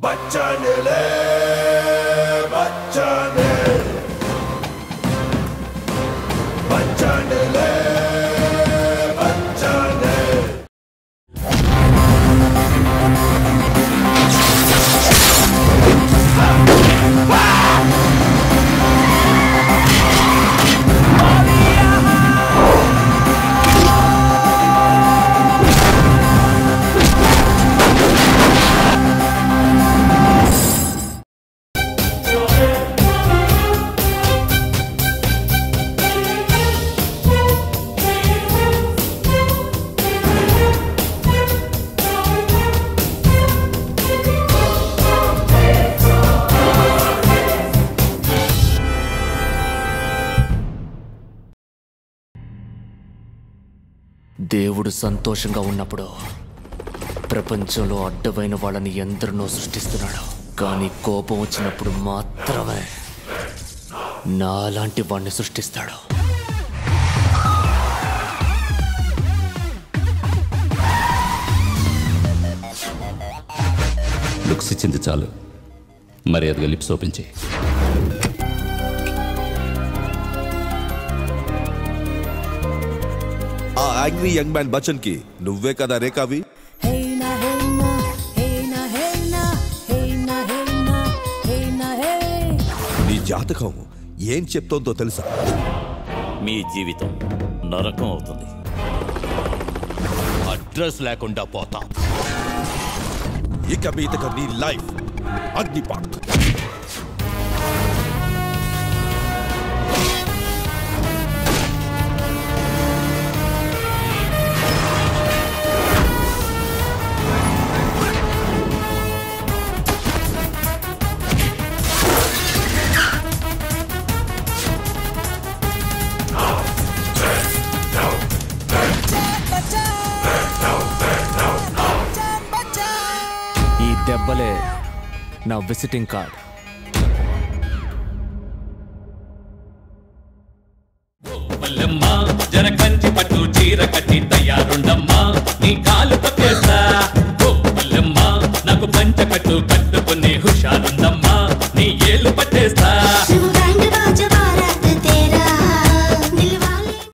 బచ్చనలే బచ్చనే బచ్చనలే బచ్చనే దేవుడు సంతోషంగా ఉన్నప్పుడు ప్రపంచంలో అడ్డమైన వాళ్ళని ఎందరినో సృష్టిస్తున్నాడు కానీ కోపం వచ్చినప్పుడు మాత్రమే నాలాంటి వాణ్ణి సృష్టిస్తాడు లుక్స్ ఇచ్చింది చాలు మర్యాదగా లిప్స్ ఓపెన్ చేయి ఆ యాంగ్రీ యంగ్ మ్యాన్ బచ్చన్ కి నువ్వే కదా రేకావి Hey na hey na, hey na hey na, hey na hey na, hey na hey. నీ జాతకం ఏం చెప్తోందో తెలుసా మీ జీవితం నరకం అవుతుంది అడ్రస్ లేకుండా పోతా ఇక మీదక నీ లైఫ్ అగ్నిపాత్ ఈ దెబ్బలే నా విజిటింగ్ కార్డ్ మల్లెమ్మ జర కంచి పట్టు చీర కట్టి